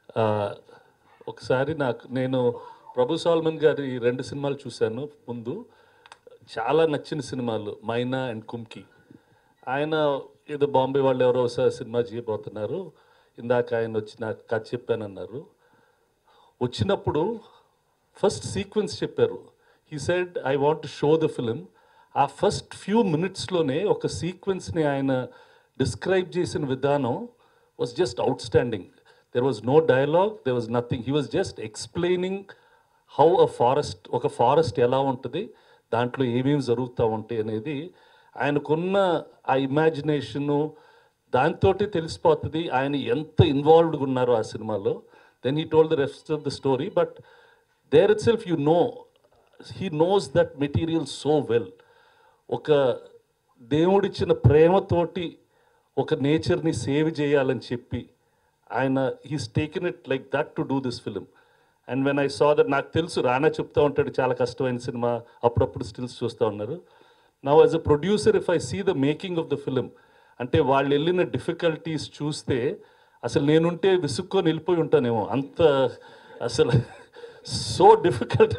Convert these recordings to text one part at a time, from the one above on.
ఆ, ఒకసారి నాకు నేను ప్రభు సాల్మన్ గారి రెండు సినిమాలు చూశాను ముందు చాలా నచ్చిన సినిమాలు మైనా అండ్ కుంకి ఆయన ఏదో బాంబే వాళ్ళు ఎవరో ఒకసారి సినిమా చేయబోతున్నారు ఇందాక ఆయన వచ్చి నాకు కథ చెప్పానన్నారు వచ్చినప్పుడు ఫస్ట్ సీక్వెన్స్ చెప్పారు he said I want to show the film ఆ ఫస్ట్ ఫ్యూ మినిట్స్లోనే ఒక సీక్వెన్స్ని ఆయన డిస్క్రైబ్ చేసిన విధానం was just outstanding there was no dialogue there was nothing he was just explaining how a forest ఒక forest ఎలా ఉంటుంది దాంట్లో ఏమేమి జరుగుతూ ఉంటాయి అనేది ఆయనకున్న ఆ ఇమాజినేషను దాంతో తెలిసిపోతుంది ఆయన ఎంత ఇన్వాల్వ్డ్గా ఉన్నారో ఆ సినిమాలో then he told the rest of the story but there itself you know he knows that material so well ఒక దేవుడిచ్చిన ప్రేమతోటి ఒక నేచర్ని సేవ్ చేయాలని చెప్పి ఆయన he's taken it like that to do this film and when I saw that నాకు తెలుసు రానా చెప్తా ఉంటాడు చాలా కష్టమైన సినిమా అప్పుడప్పుడు స్టిల్స్ చూస్తూ ఉన్నారు now as a producer if I see the making of the film అంటే వాళ్ళు వెళ్ళిన డిఫికల్టీస్ చూస్తే అసలు నేనుంటే విసుక్కొని వెళ్ళిపోయి ఉంటానేమో అంత అసలు సో డిఫికల్ట్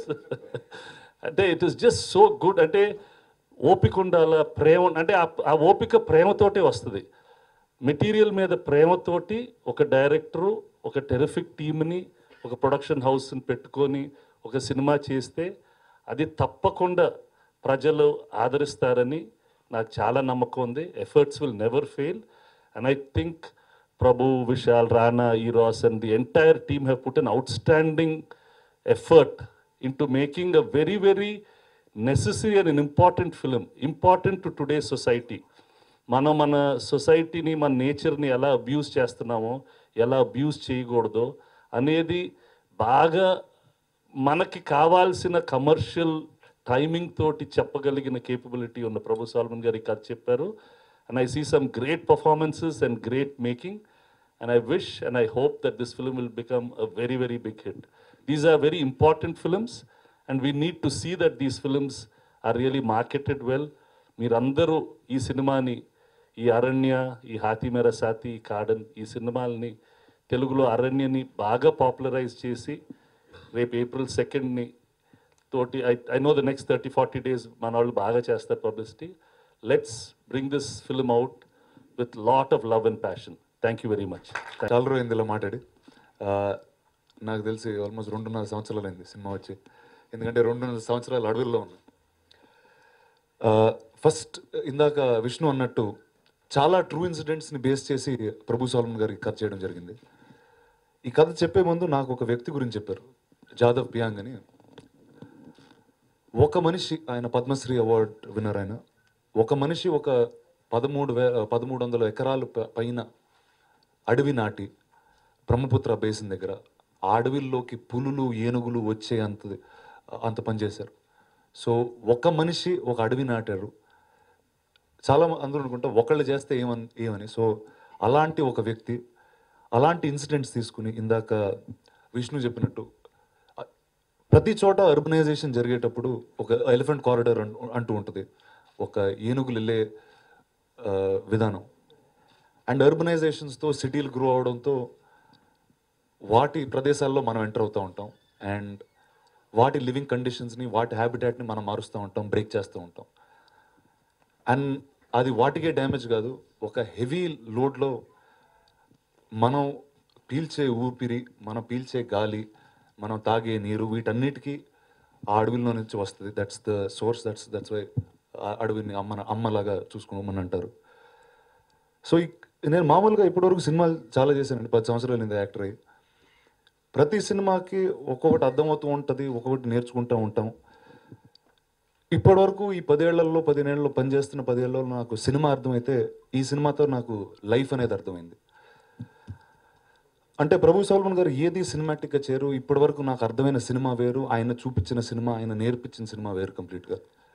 అంటే it is just so good అంటే ఓపిక ఉండాల ప్రేమ అంటే ఆ- ఆ ఓపిక ప్రేమతోటే వస్తుంది మెటీరియల్ మీద ప్రేమతోటి ఒక డైరెక్టరు ఒక టెరిఫిక్ టీమ్ని ఒక ప్రొడక్షన్ హౌస్ని పెట్టుకొని ఒక సినిమా చేస్తే అది తప్పకుండా ప్రజలు ఆదరిస్తారని నాకు చాలా నమ్మకం ఉంది efforts will never fail and I think Prabhu Vishal Rana Eros and the entire team have put an outstanding effort into making a very, very necessary and an important film, important to today's society. మనం మన సొసైటీని మన నేచర్ని ఎలా అబ్యూస్ చేస్తున్నామో ఎలా abuse చేయకూడదో అనేది బాగా మనకి కావాల్సిన కమర్షియల్ టైమింగ్ తోటి చెప్పగలిగిన కేపబిలిటీ ఉన్న ప్రభు సాల్మన్ గారి కథ చెప్పారు and I see some great performances and great making and I wish and I hope that this film will become a very, very big hit. These are very important films, and we need to see that these films are really marketed well. మీరందరూ ఈ సినిమాని ఈ అరణ్య ఈ హాతీ మేర సాతి ఈ cordon ఈ సినిమాల్ని తెలుగులో అరణ్యని బాగా పాపులరైజ్ చేసి రేపు ఏప్రిల్ సెకండ్ని తోటి I I know the next thirty forty days మన వాళ్ళు బాగా చేస్తారు publicity let's bring this film out with lot of love and passion thank you very much చాలా రోజు ఇలా మాట్లాడి ఆ, నాకు తెలిసి ఆల్మోస్ట్ రెండున్నర సంవత్సరాలు అయింది సినిమా వచ్చి ఎందుకంటే రెండున్నర సంవత్సరాలు అడవుల్లో ఉన్నా ఫస్ట్ ఇందాక విష్ణు అన్నట్టు చాలా ట్రూ ఇన్సిడెంట్స్ని బేస్ చేసి ప్రభు సాల్మన్ గారికి కథ చేయడం జరిగింది ఈ కథ చెప్పే ముందు నాకు ఒక వ్యక్తి గురించి చెప్పారు జాదవ్ పియాంగ్ అని ఒక మనిషి ఆయన పద్మశ్రీ అవార్డ్ విన్నర్ ఆయన ఒక మనిషి ఒక పదమూడు వే పదమూడు వందల ఎకరాలు ప- పైన అడవి నాటి బ్రహ్మపుత్ర బేసిన్ దగ్గర ఆ అడవిల్లోకి పులులు ఏనుగులు వచ్చే అంత అంత పనిచేశారు సో ఒక మనిషి ఒక అడవి నాటారు చాలా మ- అందరూ అనుకుంటా ఒకళ్ళు చేస్తే ఏమని ఏమని సో అలాంటి ఒక వ్యక్తి అలాంటి ఇన్సిడెంట్స్ తీసుకుని ఇందాక విష్ణు చెప్పినట్టు అ- ప్రతి చోట అర్బనైజేషన్ జరిగేటప్పుడు ఒక ఎలిఫెంట్ కారిడార్ అంటూ ఉంటుంది ఒక ఏనుగులు వెళ్ళే ఆ, విధానం అండ్ అర్బనైజేషన్స్తో సిటీలు గ్రో అవడంతో వాటి ప్రదేశాల్లో మనం ఎంటర్ అవుతూ ఉంటాం అండ్ వాటి లివింగ్ కండిషన్స్ని వాటి హ్యాబిటాట్ని మనం మారుస్తూ ఉంటాం బ్రేక్ చేస్తూ ఉంటాం అండ్ అది వాటికే డ్యామేజ్ కాదు ఒక హెవీ లోడ్లో మనం పీల్చే ఊపిరి మనం పీల్చే గాలి మనం తాగే నీరు వీటన్నిటికీ ఆ అడవిలో నుంచి వస్తుంది that's the source that's that's why అడవిని అమ్మ అమ్మలాగా చూసుకోమని అంటారు సో ఈ- నేను మామూలుగా ఇప్పటివరకు సినిమాలు చాలా చేశానండి పది సంవత్సరాలు అయింది యాక్టర్ అయ్యి ప్రతి సినిమాకి ఒక్కొక్కటి అర్థమవుతూ ఉంటుంది ఒక్కొక్కటి నేర్చుకుంటూ ఉంటాం ఇప్పటివరకు ఈ పదేళ్లలో పదిహేనేళ్ళలో పనిచేస్తున్న పదేళ్లలో నాకు సినిమా అర్థమైతే ఈ సినిమాతో నాకు లైఫ్ అనేది అర్థమైంది అంటే ప్రభు సల్మాన్ గారు ఏది సినిమాటిక్గా చేరు ఇప్పటివరకు నాకు అర్థమైన సినిమా వేరు ఆయన చూపించిన సినిమా ఆయన నేర్పించిన సినిమా వేరు కంప్లీట్గా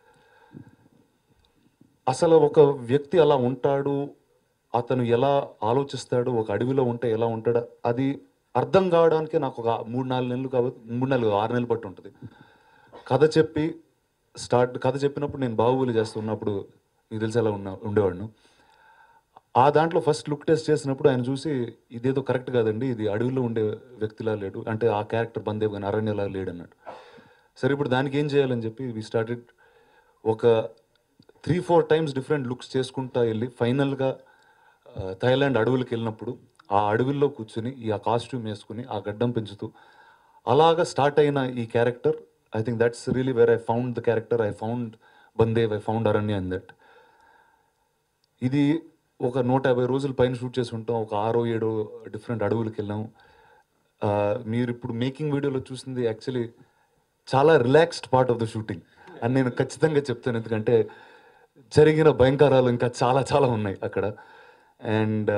అసలు ఒక వ్యక్తి అలా ఉంటాడు అతను ఎలా ఆలోచిస్తాడు ఒక అడవిలో ఉంటే ఎలా ఉంటాడు అది అర్థం కావడానికి నాకు ఒక మూడు నాలుగు నెలలు కాబట్టి మూడు నెలలు ఆరు నెలలు పట్టి ఉంటుంది కథ చెప్పి స్టార్ట్ కథ చెప్పినప్పుడు నేను బాహుబలి చేస్తున్నప్పుడు మీకు తెలిసి ఎలా ఉన్నా ఉండేవాడిను ఆ దాంట్లో ఫస్ట్ లుక్ టెస్ట్ చేసినప్పుడు ఆయన చూసి ఇదేదో కరెక్ట్ కాదండి ఇది అడవిలో ఉండే వ్యక్తిలా లేడు అంటే ఆ క్యారెక్టర్ బందేవ్ కానీ అరణ్యలా లేడు అన్నాడు సరే ఇప్పుడు దానికి ఏం చేయాలని చెప్పి వి స్టార్టెడ్ ఒక three four times different looks చేసుకుంటా వెళ్ళి ఫైనల్గా థైలాండ్ అడవులకు వెళ్ళినప్పుడు ఆ అడవుల్లో కూర్చుని ఈ ఆ కాస్ట్యూమ్ వేసుకుని ఆ గడ్డం పెంచుతూ అలాగా స్టార్ట్ అయిన ఈ character I think that's really where I found the character I found Bandev I found Aranya in that ఇది ఒక నూట యాభై రోజుల పైన షూట్ చేసి ఉంటాం ఒక ఆరో ఏడో డిఫరెంట్ అడవులకు వెళ్ళాం ఆ, మీరు ఇప్పుడు మేకింగ్ వీడియోలో చూసింది యాక్చువల్లీ చాలా relaxed part of the shooting అని నేను ఖచ్చితంగా చెప్తాను ఎందుకంటే జరిగిన భయంకరాలు ఇంకా చాలా చాలా ఉన్నాయి అక్కడ అండ్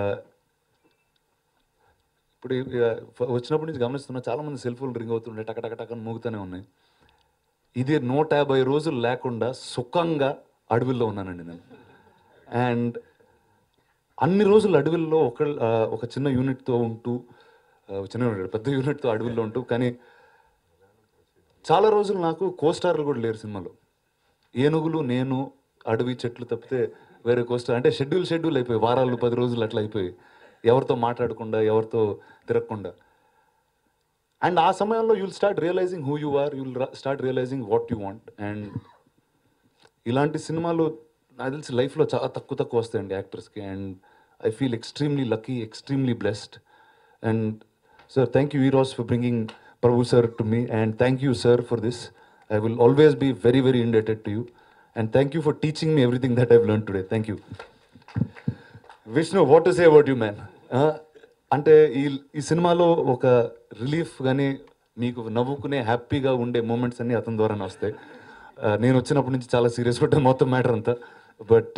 ఇప్పుడు ఈ, ఆ, ఫ- వచ్చినప్పటి నుంచి గమనిస్తున్నా చాలా మంది సెల్ ఫోన్ రింగ్ అవుతుండే టక టక టక అని మోగుతూనే ఉన్నాయి ఇది నూట యాభై రోజులు లేకుండా సుఖంగా అడవుల్లో ఉన్నానండి నేను అండ్ అన్ని రోజులు అడవుల్లో ఒక ఆ, ఒక చిన్న యూనిట్తో ఉంటూ ఆ, చిన్న యూనిట్ పెద్ద యూనిట్తో అడవుల్లో ఉంటూ కానీ చాలా రోజులు నాకు కోస్టార్లు కూడా లేరు సినిమాలో ఏనుగులు నేను అడవి చెట్లు తప్పితే వేరే కోస్టార్ అంటే షెడ్యూల్ షెడ్యూల్ అయిపోయి వారాలు పది రోజులు అట్లా అయిపోయి ఎవరితో మాట్లాడకుండా ఎవరితో తిరగకుండా అండ్ ఆ సమయంలో you'll start realizing who you are you'll start realizing what you want and ఇలాంటి సినిమాలు నాకు తెలిసి లైఫ్లో చాలా తక్కువ తక్కువ వస్తాయండి యాక్టర్స్కి and I feel extremely lucky extremely blessed and sir thank you Eros for bringing Prabhu sir to me and thank you sir for this I will always be very very indebted to you and thank you for teaching me everything that I've learn today thank you Vishnu what to say about you man అంటే ఈ ఈ సినిమాలో ఒక relief కానీ మీకు నవ్వుకునే హ్యాపీగా ఉండే moments అన్నీ అతని ద్వారానే వస్తాయి Uh, నేను వచ్చినప్పటి నుంచి చాలా సీరియస్ ఉంటాను మొత్తం మ్యాటర్ అంతా బట్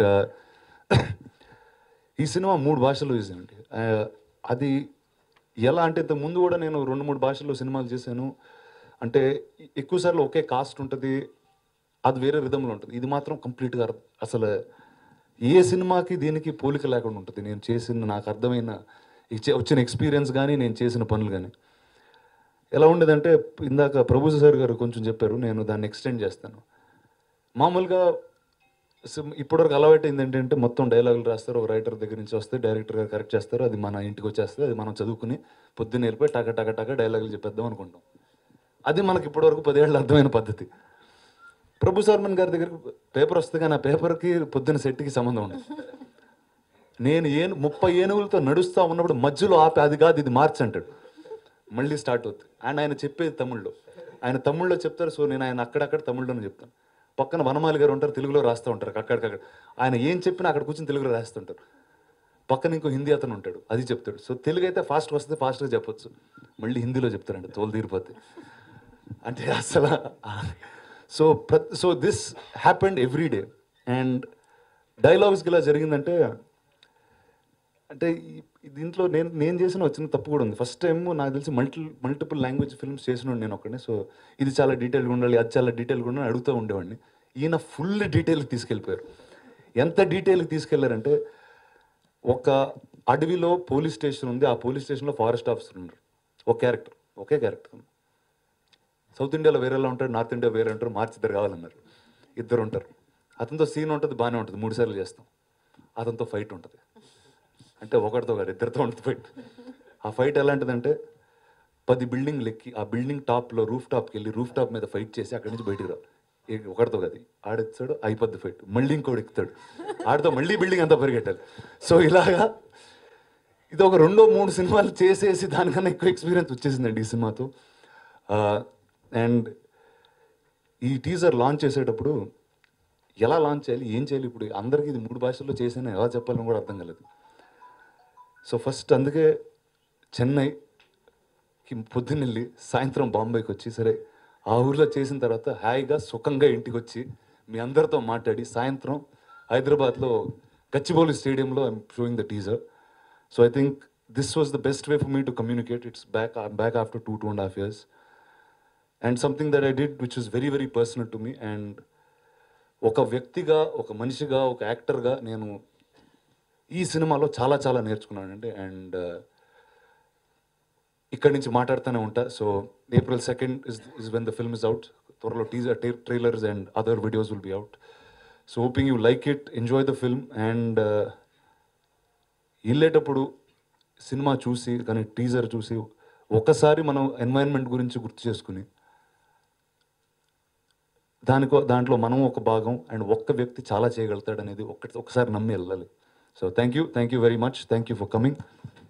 ఈ సినిమా మూడు భాషల్లో చేశానండి Uh, అది ఎలా అంటే ఇంత ముందు కూడా నేను రెండు మూడు భాషల్లో సినిమాలు చేశాను అంటే ఎక్కువసార్లు ఒకే కాస్ట్ ఉంటుంది అది వేరే విధంలో ఉంటుంది ఇది మాత్రం కంప్లీట్గా అసలు ఏ సినిమాకి దీనికి పోలిక లేకుండా ఉంటుంది నేను చేసిన నాకు అర్థమైన ఈ చే- వచ్చిన ఎక్స్పీరియన్స్ కానీ నేను చేసిన పనులు కానీ ఎలా ఉండేదంటే ఇందాక ప్రభు సార్ గారు కొంచెం చెప్పారు నేను దాన్ని ఎక్స్టెండ్ చేస్తాను మామూలుగా సిమ్- ఇప్పటివరకు అలవాటు ఏంటంటే మొత్తం డైలాగులు రాస్తారు ఒక రైటర్ దగ్గర నుంచి వస్తే డైరెక్టర్ గారు కరెక్ట్ చేస్తారు అది మన ఇంటికి వచ్చేస్తుంది అది మనం చదువుకుని పొద్దున్న వెళ్ళిపోయి టక టక టక డైలాగులు చెప్పేద్దాం అనుకుంటాం అది మనకి ఇప్పటివరకు పదేళ్ళు అర్థమైన పద్ధతి ప్రభు శర్మన్ గారి దగ్గరికి పేపర్ వస్తుంది కానీ ఆ పేపర్కి పొద్దున్న సెట్కి సంబంధం ఉండదు నేను ఏను ముప్పై ఏనుగులతో నడుస్తా ఉన్నప్పుడు మధ్యలో ఆపి అది కాదు ఇది మార్చ్ అంటాడు మళ్ళీ స్టార్ట్ అవుతుంది అండ్ ఆయన చెప్పేది తమిళ్లో ఆయన తమిళ్లో చెప్తారు సో నేను ఆయన అక్కడక్కడ తమిళ్లోనే చెప్తాను పక్కన వనమాలి గారు ఉంటారు తెలుగులో రాస్తూ ఉంటారు అక్కడికక్కడ ఆయన ఏం చెప్పినా అక్కడ కూర్చొని తెలుగులో రాస్తుంటారు పక్కన ఇంకో హిందీ అతను ఉంటాడు అది చెప్తాడు సో తెలుగు అయితే ఫాస్ట్ వస్తే ఫాస్ట్గా చెప్పొచ్చు మళ్ళీ హిందీలో చెప్తారండి తోలు తీరిపోతే అంటే అసలు సో ప్ర so this happened every day and డైలాగ్స్కి ఇలా జరిగిందంటే అంటే ఈ- ఈ దీంట్లో నేను నేను చేసిన వచ్చిన తప్పు కూడా ఉంది ఫస్ట్ టైం నాకు తెలిసి మల్టి మల్టిపుల్ లాంగ్వేజ్ ఫిల్మ్స్ చేసిన నేను ఒక్కడే సో ఇది చాలా డీటెయిల్గా ఉండాలి అది చాలా డీటెయిల్గా ఉండాలి అని అడుగుతూ ఉండేవాడిని ఈయన ఫుల్ డీటెయిల్కి తీసుకెళ్ళిపోయారు ఎంత డీటెయిల్కి తీసుకెళ్లారంటే ఒక అడవిలో పోలీస్ స్టేషన్ ఉంది ఆ పోలీస్ స్టేషన్లో ఫారెస్ట్ ఆఫీసర్ ఉన్నారు ఒక క్యారెక్టర్ ఒకే క్యారెక్టర్ సౌత్ ఇండియాలో వేరేలా ఉంటారు నార్త్ ఇండియా వేరే ఉంటారు మార్చి ఇద్దరు కావాలన్నారు ఇద్దరు ఉంటారు అతనితో సీన్ ఉంటుంది బాగానే ఉంటుంది మూడు సార్లు చేస్తాం అతనితో ఫైట్ ఉంటుంది అంటే ఒకటితో కాదు ఇద్దరితో ఉంటుంది ఫైట్ ఆ ఫైట్ ఎలాంటిదంటే పది బిల్డింగ్లు ఎక్కి ఆ బిల్డింగ్ టాప్లో రూఫ్ టాప్కి వెళ్ళి రూఫ్ టాప్ మీద ఫైట్ చేసి అక్కడి నుంచి బయటికి రావాలి ఏ- ఒకటితో కాదు ఆడెత్తాడు అయిపోద్ది ఫైట్ మళ్ళీ ఇంకోటి ఎక్కుతాడు ఆడితో మళ్ళీ బిల్డింగ్ అంతా పరిగెట్టాలి సో ఇలాగా ఇది ఒక రెండో మూడు సినిమాలు చేసేసి దానికన్నా ఎక్కువ ఎక్స్పీరియన్స్ వచ్చేసిందండి ఈ సినిమాతో అండ్ ఈ టీజర్ లాంచ్ చేసేటప్పుడు ఎలా లాంచ్ చేయాలి ఏం చేయాలి ఇప్పుడు అందరికీ ఇది మూడు భాషల్లో చేసాను ఎలా చెప్పాలని కూడా అర్థం కాలేదు సో ఫస్ట్ అందుకే చెన్నైకి పొద్దున్న వెళ్ళి సాయంత్రం బాంబేకి వచ్చి సరే ఆ ఊర్లో చేసిన తర్వాత హాయిగా సుఖంగా ఇంటికి వచ్చి మీ అందరితో మాట్లాడి సాయంత్రం హైదరాబాద్లో గచ్చిబౌలి స్టేడియంలో I'm showing the teaser so I think this was the best way for me to communicate it's back back after two two and half years and something that I did which is very very personal to me and ఒక వ్యక్తిగా ఒక మనిషిగా ఒక యాక్టర్గా నేను ఈ సినిమాలో చాలా చాలా నేర్చుకున్నానండి అండ్ ఇక్కడి నుంచి మాట్లాడుతూనే ఉంటా so April second is is when the film is out త్వరలో teaser trailers and other videos will be out so hoping you like it enjoy the film and వెళ్ళేటప్పుడు సినిమా చూసి కానీ టీజర్ చూసి ఒకసారి మనం ఎన్వైరన్మెంట్ గురించి గుర్తు చేసుకుని దానికో దాంట్లో మనం ఒక భాగం అండ్ ఒక్క వ్యక్తి చాలా చేయగలుగుతాడు అనేది ఒక్కటి ఒకసారి నమ్మి వెళ్ళాలి so thank you thank you very much thank you for coming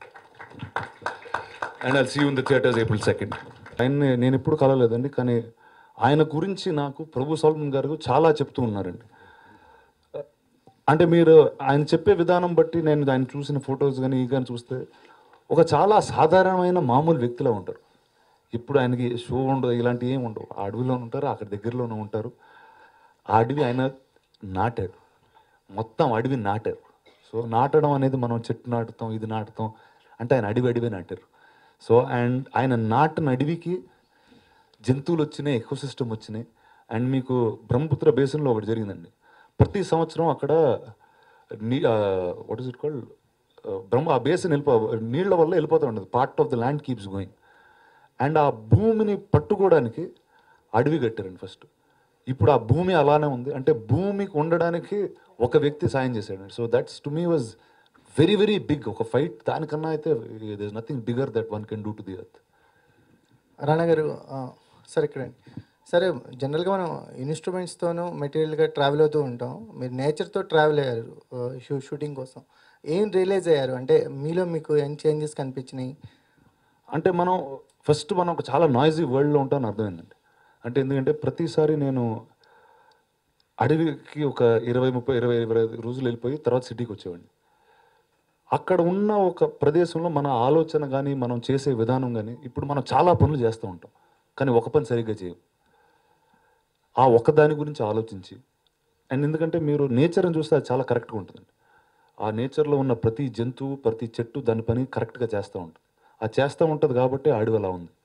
and I see in the theatres April second ఆయన నేను ఎప్పుడు కలవలేదండి కానీ ఆయన గురించి నాకు ప్రభు సాల్మన్ గారు చాలా చెప్తూ ఉన్నారండి అంటే మీరు ఆయన చెప్పే విధానం బట్టి నేను ఆయన చూసిన ఫొటోస్ కానీ ఈ కానీ చూస్తే ఒక చాలా సాధారణమైన మామూలు వ్యక్తిలా ఉంటారు ఇప్పుడు ఆయనకి షో ఉండదు ఇలాంటివి ఏమి ఉండవు ఆ అడవిలో ఉంటారు అక్కడ దగ్గరలోనే ఉంటారు ఆ అడవి ఆయన నాటాడు మొత్తం అడవి నాటారు సో నాటడం అనేది మనం చెట్టు నాటుతాం ఇది నాటుతాం అంటే ఆయన అడవి అడవి నాటారు సో అండ్ ఆయన నాటిన అడవికి జంతువులు వచ్చినాయి ఎకోసిస్టమ్ వచ్చినాయి అండ్ మీకు బ్రహ్మపుత్ర బేసిన్లో ఒకటి జరిగిందండి ప్రతి సంవత్సరం అక్కడ నీ what is it called Brahma ఆ బేసిన్ వెళ్ళిపో నీళ్ళ వల్ల వెళ్ళిపోతూ ఉండదు part of the land keeps going and ఆ భూమిని పట్టుకోవడానికి అడవి కట్టారండి ఫస్ట్ ఇప్పుడు ఆ భూమి అలానే ఉంది అంటే భూమికి ఉండడానికి ఒక వ్యక్తి సాయం చేశాడు so that's to me was very very big ఒక ఫైట్ దానికన్నా అయితే this nothing bigger that one can do to the earth Rana garu ఆ, సరే ఇక్కడండి సరే జనరల్గా మనం ఇన్స్ట్రుమెంట్స్తోనూ మెటీరియల్గా ట్రావెల్ అవుతూ ఉంటాం మీరు నేచర్తో ట్రావెల్ అయ్యారు ఆ, షూ షూటింగ్ కోసం ఏం రియలైజ్ అయ్యారు అంటే మీలో మీకు ఏం చేంజెస్ కనిపించినాయి అంటే మనం ఫస్ట్ మనం ఒక చాలా నాయిజీ వరల్డ్లో ఉంటామని అర్థమైందండి అంటే ఎందుకంటే ప్రతిసారి నేను అడవికి ఒక ఇరవై ముప్పై ఇరవై ఇరవై ఐదు రోజులు వెళ్ళిపోయి తర్వాత సిటీకి వచ్చేవాడిని అక్కడ ఉన్న ఒక ప్రదేశంలో మన ఆలోచన కానీ మనం చేసే విధానం కానీ ఇప్పుడు మనం చాలా పనులు చేస్తూ ఉంటాం కానీ ఒక పని సరిగ్గా చేయం ఆ ఒక్క దాని గురించి ఆలోచించి అండ్ ఎందుకంటే మీరు నేచర్ని చూస్తే అది చాలా కరెక్ట్గా ఉంటుందండి ఆ నేచర్లో ఉన్న ప్రతి జంతువు ప్రతి చెట్టు దాని పని కరెక్ట్గా చేస్తూ ఉంటుంది అది చేస్తూ ఉంటుంది కాబట్టి ఆ అడవి అలా ఉంది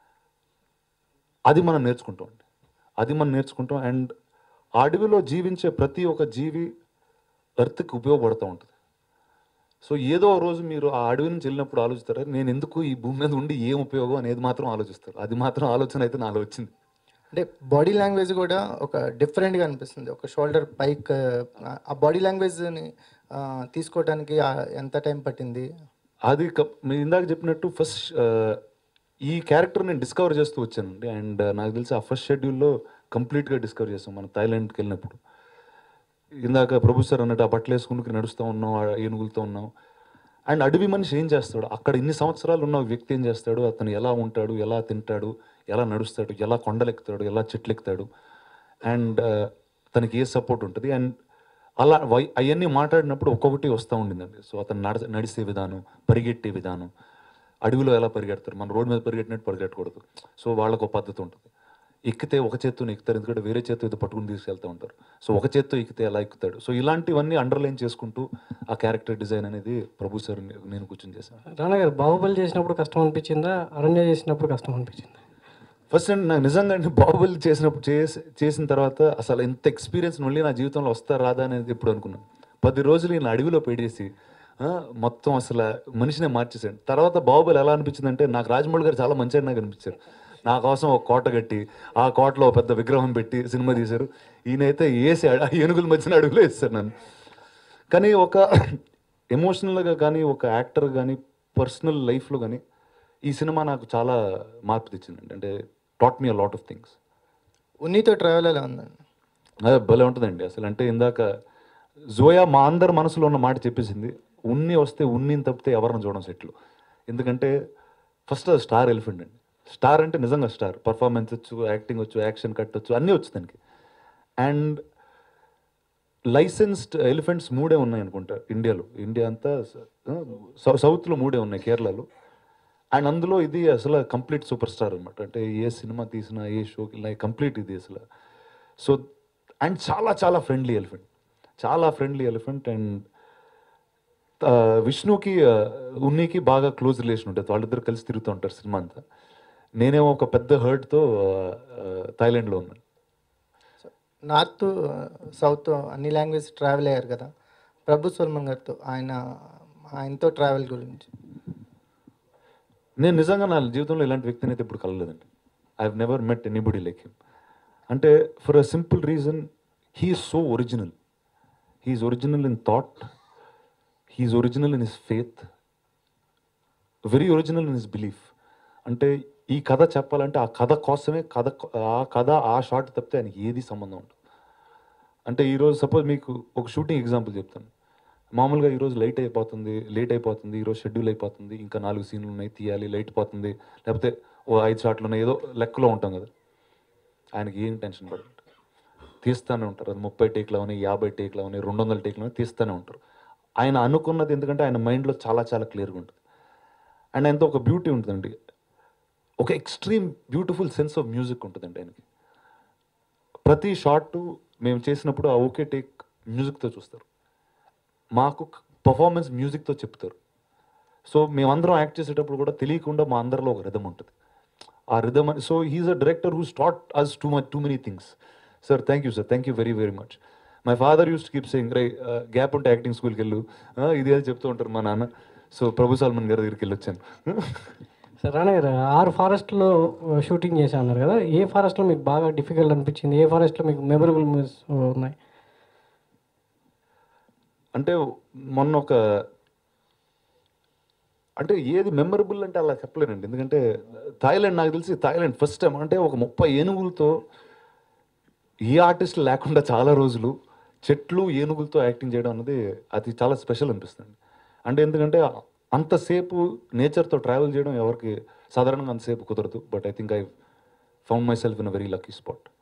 అది మనం నేర్చుకుంటాం అండి అది మనం నేర్చుకుంటాం అండ్ ఆ అడవిలో జీవించే ప్రతి ఒక్క జీవి ఎర్త్కి ఉపయోగపడుతూ ఉంటుంది సో ఏదో ఒక రోజు మీరు ఆ అడవి నుంచి వెళ్ళినప్పుడు ఆలోచిస్తారు నేను ఎందుకు ఈ భూమి మీద ఉండి ఏం ఉపయోగం అనేది మాత్రం ఆలోచిస్తారు అది మాత్రం ఆలోచన అయితే నాలో వచ్చింది అంటే బాడీ లాంగ్వేజ్ కూడా ఒక డిఫరెంట్గా అనిపిస్తుంది ఒక షోల్డర్ పైక్ ఆ బాడీ లాంగ్వేజ్ని తీసుకోవడానికి ఆ, ఎంత టైం పట్టింది అది క- మీరు ఇందాక చెప్పినట్టు ఫస్ట్ ఈ క్యారెక్టర్ నేను డిస్కవర్ చేస్తూ వచ్చానండి అండ్ నాకు తెలిసి ఆ ఫస్ట్ షెడ్యూల్లో కంప్లీట్గా డిస్కవర్ చేస్తాం మనం థాయిలాండ్కి వెళ్ళినప్పుడు ఇందాక ప్రభు సార్ అన్నట్టు ఆ బట్టలు వేసుకుని నడుస్తూ ఉన్నాం ఆ ఏనుగులతో ఉన్నాం అండ్ అడవి మనిషి ఏం చేస్తాడు అక్కడ ఇన్ని సంవత్సరాలు ఉన్న వ్యక్తి ఏం చేస్తాడు అతను ఎలా ఉంటాడు ఎలా తింటాడు ఎలా నడుస్తాడు ఎలా కొండలెక్కుతాడు ఎలా చెట్లు ఎక్కుతాడు అండ్ తనకి ఏ సపోర్ట్ ఉంటుంది అండ్ అలా వై అవన్నీ మాట్లాడినప్పుడు ఒక్కొక్కటి వస్తూ ఉండిందండి సో అతను నడ నడిసే విధానం పరిగెట్టే విధానం అడవిలో ఎలా పరిగెడతారు మన రోడ్డు మీద పరిగెట్టినట్టు పరిగెట్టకూడదు సో వాళ్ళకు ఒక పద్ధతి ఉంటుంది ఎక్కితే ఒక చేత్తో ఎక్కుతారు ఎందుకంటే వేరే చేత్తో ఇది పట్టుకుని తీసుకెళ్తూ ఉంటారు సో ఒక చేత్తో ఎక్కితే ఎలా ఎక్కుతాడు సో ఇలాంటివన్నీ అండర్లైన్ చేసుకుంటూ ఆ క్యారెక్టర్ డిజైన్ అనేది ప్రభు సార్ నేను కూర్చొని చేశాను రానా గారు బాహుబలి చేసినప్పుడు కష్టం అనిపించిందా అరణ్య చేసినప్పుడు కష్టం అనిపించిందా ఫస్ట్ అండి నాకు నిజంగా అండి బాహుబలి చేసినప్పుడు చేసి చేసిన తర్వాత అసలు ఎంత ఎక్స్పీరియన్స్ మళ్ళీ నా జీవితంలో వస్తా రాదా అనేది ఎప్పుడు అనుకున్నాను పది రోజులు నేను అడవిలో పెడేసి ఆ, మొత్తం అసలు మనిషినే మార్చేసాడు తర్వాత బాహుబలి ఎలా అనిపించింది అంటే నాకు రాజమౌళి గారు చాలా మంచిగా నాకు అనిపించారు నా కోసం ఒక కోట కట్టి ఆ కోటలో ఒక పెద్ద విగ్రహం పెట్టి సినిమా తీశారు ఈయనైతే వేసి ఆ ఏనుగుల మధ్యన అడుగులో వేస్తారు నన్ను కానీ ఒక ఎమోషనల్గా కానీ ఒక యాక్టర్ కానీ పర్సనల్ లైఫ్లో కానీ ఈ సినిమా నాకు చాలా మార్పు తెచ్చిందండి అంటే taught me a lot of things ఉన్నితో ట్రావెల్ ఎలా ఉందండి అదే భలే ఉంటుందండి అసలు అంటే ఇందాక జోయా మా అందరి మనసులో ఉన్న మాట చెప్పేసింది ఉన్ని వస్తే ఉన్నిని తప్పితే ఎవరిని చూడడం సెట్లు ఎందుకంటే ఫస్ట్ అది స్టార్ ఎలిఫెంట్ అండి స్టార్ అంటే నిజంగా స్టార్ పర్ఫార్మెన్స్ వచ్చు యాక్టింగ్ వచ్చు యాక్షన్ కట్ వచ్చు అన్నీ వచ్చు దానికి అండ్ లైసెన్స్డ్ ఎలిఫెంట్స్ మూడే ఉన్నాయి అనుకుంటా ఇండియాలో ఇండియా అంతా సౌ- సౌత్లో మూడే ఉన్నాయి కేరళలో అండ్ అందులో ఇది అసలు కంప్లీట్ సూపర్ స్టార్ అనమాట అంటే ఏ సినిమా తీసినా ఏ షోకి కంప్లీట్ ఇది అసలు సో అండ్ చాలా చాలా ఫ్రెండ్లీ ఎలిఫెంట్ చాలా ఫ్రెండ్లీ ఎలిఫెంట్ అండ్ విష్ణుకి ఆ, ఉన్నికి బాగా క్లోజ్ రిలేషన్ ఉంటుంది వాళ్ళిద్దరు కలిసి తిరుగుతూ ఉంటారు సినిమా అంతా నేనేమో ఒక పెద్ద హర్ట్తో థాయిలాండ్లో ఉన్నాను నార్త్ సౌత్ అన్ని లాంగ్వేజ్ ట్రావెల్ అయ్యారు కదా ప్రభు సల్మాన్ గారితో ఆయన ఆయనతో ట్రావెల్ గురించి నేను నిజంగా నా జీవితంలో ఇలాంటి వ్యక్తిని అయితే ఇప్పుడు కలలేదండి I have never met anybody like him అంటే for a simple reason he so original he's original in thought he's original in his faith very original in his belief అంటే ఈ కథ చెప్పాలంటే ఆ కథ కోసమే కథ ఆ కథ ఆ షార్ట్ తప్పితే ఆయనకి ఏది సంబంధం ఉండదు అంటే ఈరోజు సపోజ్ మీకు ఒక షూటింగ్ ఎగ్జాంపుల్ చెప్తాను మామూలుగా ఈరోజు లైట్ అయిపోతుంది లేట్ అయిపోతుంది ఈరోజు షెడ్యూల్ అయిపోతుంది ఇంకా నాలుగు సీన్లు ఉన్నాయి తీయాలి లైట్ పోతుంది లేకపోతే ఓ ఐదు షాట్లు ఉన్నాయి ఏదో లెక్కలో ఉంటాం కదా ఆయనకి ఏం టెన్షన్ పడదు తీస్తూనే ఉంటారు అది ముప్పై టేక్లు అవని యాభై టేక్లు అవని రెండు వందల టేక్లు అవని తీస్తూనే ఉంటారు ఆయన అనుకున్నది ఎందుకంటే ఆయన మైండ్లో చాలా చాలా క్లియర్గా ఉంటుంది అండ్ ఆయనతో ఒక బ్యూటీ ఉంటుందండి ఒక extreme beautiful sense of music ఉంటుందండి ఆయనకి ప్రతి షాట్ మేము చేసినప్పుడు ఆ ఓకే టేక్ మ్యూజిక్తో చూస్తారు మాకు పర్ఫార్మెన్స్ మ్యూజిక్తో చెప్తారు సో మేమందరం యాక్ట్ చేసేటప్పుడు కూడా తెలియకుండా మా అందరిలో ఒక రిధం ఉంటుంది ఆ rhythm so he's a director who taught us too much too many things sir thank you sir thank you very very much my father use keep saying రై గ్యాప్ ఉంటే యాక్టింగ్ స్కూల్కి వెళ్ళు ఆ, ఇది అది చెప్తూ ఉంటారు మా నాన్న సో ప్రభు సల్మాన్ గారి దగ్గరికి వెళ్ళొచ్చాను సార్ రాణా గారు ఆరు ఫారెస్ట్లో షూటింగ్ చేశా అన్నారు కదా ఏ ఫారెస్ట్లో మీకు బాగా డిఫికల్ట్ అనిపించింది ఏ ఫారెస్ట్లో మీకు మెమరబుల్ మూవీస్ ఉన్నాయి అంటే మొన్న ఒక అంటే ఏది మెమరబుల్ అంటే అలా చెప్పలేనండి ఎందుకంటే థాయిలాండ్ నాకు తెలిసి థాయిలాండ్ ఫస్ట్ టైం అంటే ఒక ముప్పై ఏనుగులతో ఏ ఆర్టిస్ట్ లేకుండా చాలా రోజులు చెట్లు ఏనుగులతో యాక్టింగ్ చేయడం అన్నది అది చాలా స్పెషల్ అనిపిస్తుంది అంటే ఎందుకంటే అంతసేపు నేచర్తో ట్రావెల్ చేయడం ఎవరికి సాధారణంగా అంతసేపు కుదరదు but I think I found myself in a very lucky spot